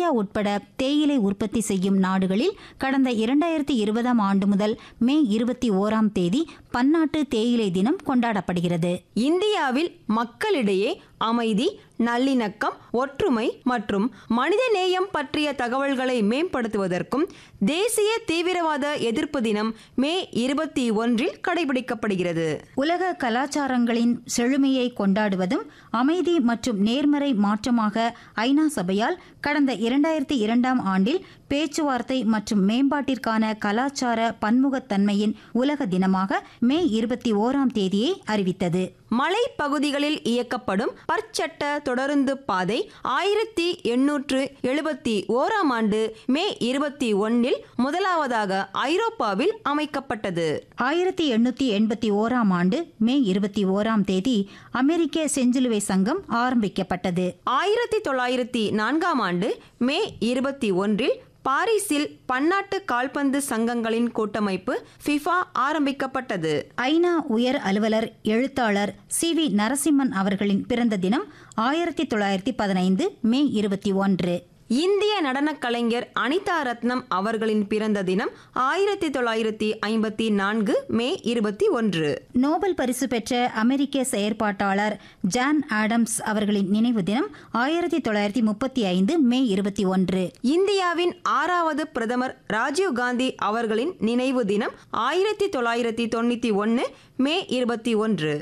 India உட்பட தேயிலை உற்பத்தி செய்யும் நாடுகளில் கடந்த இரண்டாயிரத்தி இருபதாம் ஆண்டு முதல் மே இருபத்தி ஓராம் தேதி பன்னாட்டு தேயிலை தினம் கொண்டாடப்படுகிறது இந்தியாவில் மக்களிடையே அமைதி நல்லிணக்கம் ஒற்றுமை மற்றும் மனிதநேயம் பற்றிய தகவல்களை மேம்படுத்துவதற்கும் தேசிய தீவிரவாத எதிர்ப்பு தினம் மே இருபத்தி ஒன்றில் கடைபிடிக்கப்படுகிறது உலக கலாச்சாரங்களின் செழுமையை கொண்டாடுவதும் அமைதி மற்றும் நேர்மறை மாற்றமாக ஐநா சபையால் கடந்த இரண்டாயிரத்தி இரண்டாம் ஆண்டில் பேச்சுவார்த்தை மற்றும் மேம்பாட்டிற்கான கலாச்சார பன்முகத்தன்மையின் உலக தினமாக மே இருபத்தி ஓராம் தேதியை அறிவித்தது மலைப்பகுதிகளில் இயக்கப்படும் பற்சட்ட தொடருந்து பாதை ஆயிரத்தி எண்ணூற்று எழுபத்தி ஓராம் ஆண்டு மே இருபத்தி ஒன்னில் முதலாவதாக ஐரோப்பாவில் அமைக்கப்பட்டது ஆயிரத்தி எண்ணூத்தி எண்பத்தி ஓராம் ஆண்டு மே இருபத்தி ஓராம் தேதி அமெரிக்க செஞ்சிலுவை சங்கம் ஆரம்பிக்கப்பட்டது ஆயிரத்தி தொள்ளாயிரத்தி நான்காம் ஆண்டு மே இருபத்தி ஒன்றில் பாரிஸில் பன்னாட்டு கால்பந்து சங்கங்களின் கூட்டமைப்பு ஃபிஃபா ஆரம்பிக்கப்பட்டது ஐநா உயர் அலுவலர் எழுத்தாளர் சி வி நரசிம்மன் அவர்களின் பிறந்த தினம் ஆயிரத்தி தொள்ளாயிரத்தி பதினைந்து மே இருபத்தி ஒன்று இந்திய நடனக் கலைஞர் அனிதா ரத்னம் அவர்களின் பிறந்த தினம் ஆயிரத்தி தொள்ளாயிரத்தி ஐம்பத்தி நான்கு மே இருபத்தி ஒன்று நோபல் பரிசு பெற்ற அமெரிக்க செயற்பாட்டாளர் ஜான் ஆடம்ஸ் அவர்களின் நினைவு தினம் ஆயிரத்தி தொள்ளாயிரத்தி முப்பத்தி ஐந்து மே இருபத்தி ஒன்று இந்தியாவின் ஆறாவது பிரதமர் ராஜீவ் காந்தி அவர்களின் நினைவு தினம் ஆயிரத்தி தொள்ளாயிரத்தி தொண்ணூற்றி ஒன்று மே இருபத்தி ஒன்று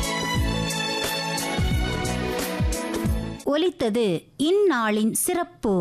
ஒலித்தது இந்நாளின் சிறப்பு